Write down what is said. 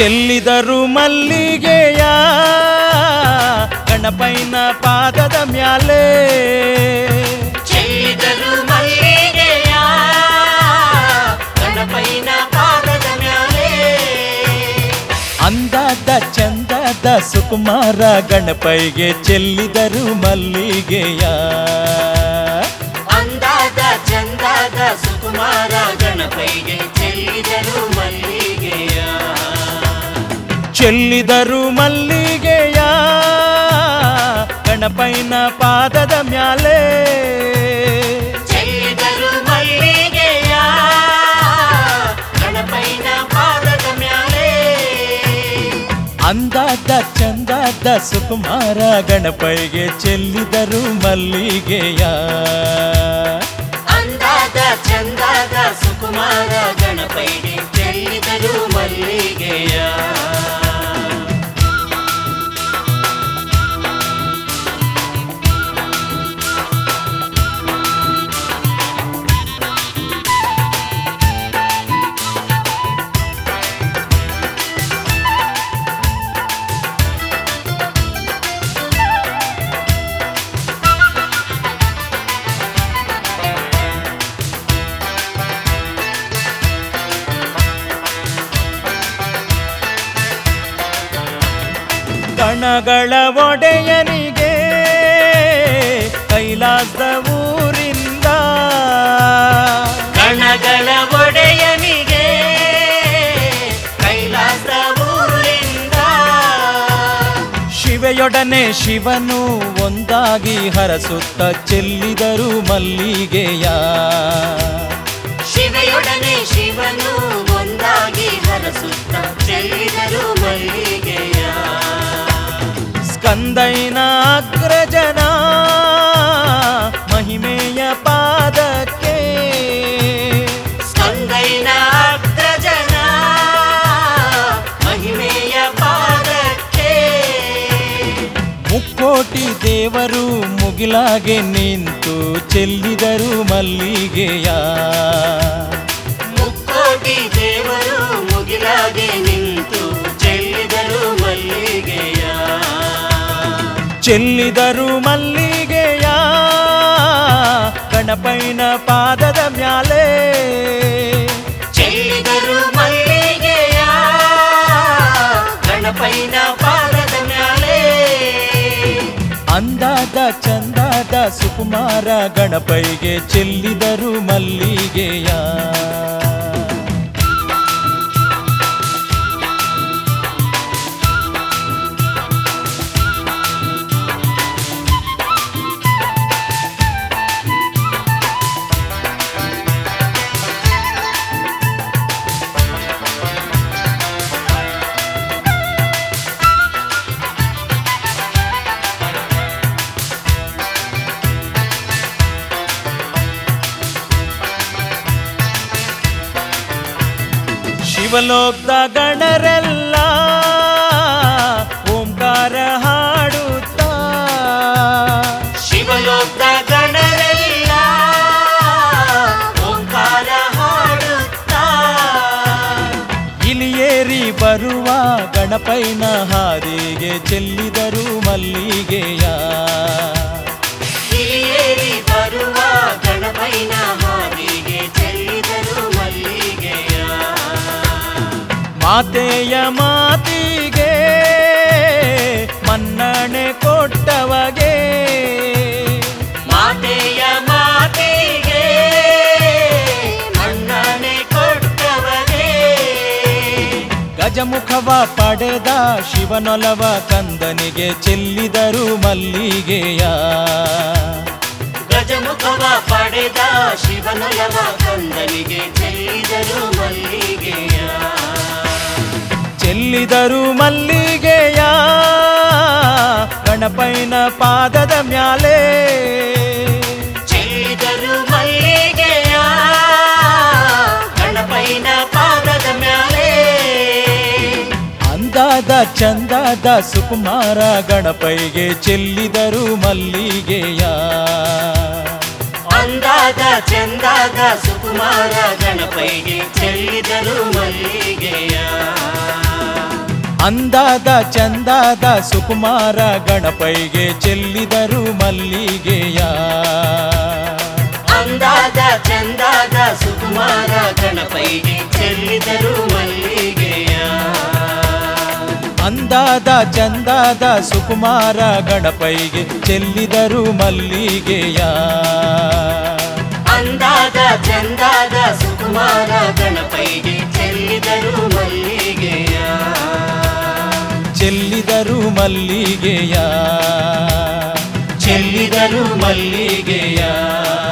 ಚೆಲ್ಲಿದರು ಮಲ್ಲಿಗೆಯ ಗಣಪೈನ ಪಾದದ ಮ್ಯಾಲೆ ಚೆಲ್ಲಿದರು ಮಲ್ಲಿಗೆಯ ಗಣಪೈನ ಪಾದದ ಮ್ಯಾಲೆ ಅಂದಾದ ಚಂದದ ಸುಕುಮಾರ ಗಣಪೈಗೆ ಚೆಲ್ಲಿದರು ಮಲ್ಲಿಗೆಯ ಅಂದಾದ ಚಂದಾದ ಸುಕುಮಾರ ಗಣಪೈಗೆ ಚೆಲ್ಲಿದರು ಮಲ್ಲಿಗೆಯ ಚೆಲ್ಲಿದರು ಮಲ್ಲಿಗೆಯ ಗಣಪೈನ ಪಾದದ ಮ್ಯಾಲೆ ಚೆಲ್ಲಿದರು ಮಲ್ಲಿಗೆಯ ಗಣಪೈನ ಪಾದದ ಮ್ಯಾಲೆ ಅಂದಾದ ಚಂದಾದ ಸುಕುಮಾರ ಗಣಪೈಗೆ ಚೆಲ್ಲಿದರು ಮಲ್ಲಿಗೆಯ ಅಂದಾದ ಚಂದಾದ ಸುಕುಮಾರ ಗಣಪೈಗೆ ಚೆಲ್ಲಿದರು ಮಲ್ಲಿಗೆಯ ಕಣಗಳ ಒಡೆಯನಿಗೆ ಕೈಲಾಸದ ಊರಿಂದ ಕಣಗಳ ಒಡೆಯನಿಗೆ ಕೈಲಾಸ ಊರಿಂದ ಶಿವೆಯೊಡನೆ ಶಿವನು ಒಂದಾಗಿ ಹರಸುತ್ತ ಚೆಲ್ಲಿದರು ಮಲ್ಲಿಗೆಯ ಶಿವೆಯೊಡನೆ ಶಿವನು ಒಂದಾಗಿ ಹರಸುತ್ತ ಚೆಲ್ಲಿದರು ಮಲ್ಲಿಗೆಯ ಸ್ಕಂದೈನ ಅಗ್ರಜನ ಮಹಿಮೆಯ ಪಾದಕ್ಕೆ ಸ್ಕಂದೈನ ಅಗ್ರಜನ ಮಹಿಮೆಯ ಪಾದಕ್ಕೆ ಮುಕ್ಕೋಟಿ ದೇವರು ಮುಗಿಲಾಗೆ ನಿಂತು ಚೆಲ್ಲಿದರು ಮಲ್ಲಿಗೆಯ ಮುಕ್ಕೋಟಿ ದೇವರು ಮುಗಿಲಾಗೆ ನಿಂತು ಚೆಲ್ಲಿದರು ಮಲ್ಲಿಗೆಯ ಚೆಲ್ಲಿದರು ಮಲ್ಲಿಗೆಯ ಗಣಪೈನ ಪಾದದ ಮ್ಯಾಲೆ ಚೆಲ್ಲಿದರು ಮಲ್ಲಿಗೆಯ ಗಣಪೈನ ಪಾದದ ಮ್ಯಾಲೆ ಅಂದಾದ ಚಂದಾದ ಸುಕುಮಾರ ಗಣಪೈಗೆ ಚೆಲ್ಲಿದರು ಮಲ್ಲಿಗೆಯ ಶಿವಲೋಕದ ಗಣರೆಲ್ಲ ಓಂಕಾರ ಹಾಡುತ್ತಾ ಶಿವಲೋಕದ ಗಣರೆಲ್ಲ ಓಂಕಾರ ಹಾಡುತ್ತಾ ಇಲಿಯೇರಿ ಬರುವ ಗಣಪೈನ ಹಾದಿಗೆ ಚೆಲ್ಲಿದರು ಮಲ್ಲಿಗೆಯ ಹಿರಿಯೇರಿ ಬರುವ ಗಣಪೈನ ಹಾದಿಗೆ ಚೆಲ್ಲಿದರು ಮಲ್ಲಿಗೆಯ ಮಾತೆಯ ಮಾತಿಗೆ ಮನ್ನಣೆ ಕೊಟ್ಟವಗೆ ಮಾತೆಯ ಮಾತಿಗೆ ಮನ್ನಣೆ ಕೊಟ್ಟವರೇ ಗಜಮುಖವ ಪಡೆದ ಶಿವನೊಲವ ಕಂದನಿಗೆ ಚೆಲ್ಲಿದರು ಮಲ್ಲಿಗೆಯ ಗಜಮುಖವ ಪಡೆದ ಶಿವನೊಲವ ಕಂದನಿಗೆ ಚೆಲ್ಲಿದರು ಮಲ್ಲಿಗೆಯ ಚೆಲ್ಲಿದರು ಮಲ್ಲಿಗೆಯ ಗಣಪೈನ ಪಾದದ ಮ್ಯಾಲೆ ಚೆಲ್ಲಿದರು ಮಲ್ಲಿಗೆಯ ಗಣಪೈನ ಪಾದದ ಮ್ಯಾಲೆ ಅಂದಾದ ಚಂದಾದ ಸುಕುಮಾರ ಗಣಪೈಗೆ ಚೆಲ್ಲಿದರು ಮಲ್ಲಿಗೆಯ ಅಂದಾದ ಚಂದಾದ ಸುಕುಮಾರ ಗಣಪೈಗೆ ಚೆಲ್ಲಿದರು ಮಲ್ಲಿಗೆಯ ಅಂದಾದ ಚಂದಾದ ಸುಕುಮಾರ ಗಣಪೈಗೆ ಚೆಲ್ಲಿದರು ಮಲ್ಲಿಗೆಯ ಅಂದಾದ ಚಂದಾದ ಸುಕುಮಾರ ಗಣಪೈಗೆ ಚೆಲ್ಲಿದರು ಮಲ್ಲಿಗೆಯ ಅಂದಾದ ಚಂದಾದ ಸುಕುಮಾರ ಗಣಪೈಗೆ ಚೆಲ್ಲಿದರು ಮಲ್ಲಿಗೆಯ ಅಂದಾದ ಚಂದಾದ ಸುಕುಮಾರ ಗಣಪೈಗೆ ಚೆಲ್ಲಿದರು ಮಲ್ಲಿಗೆಯ ಚೆಲ್ಲಿದರು ಮಲ್ಲಿಗೆಯ ಚೆಲ್ಲಿದರು ಮಲ್ಲಿಗೆಯ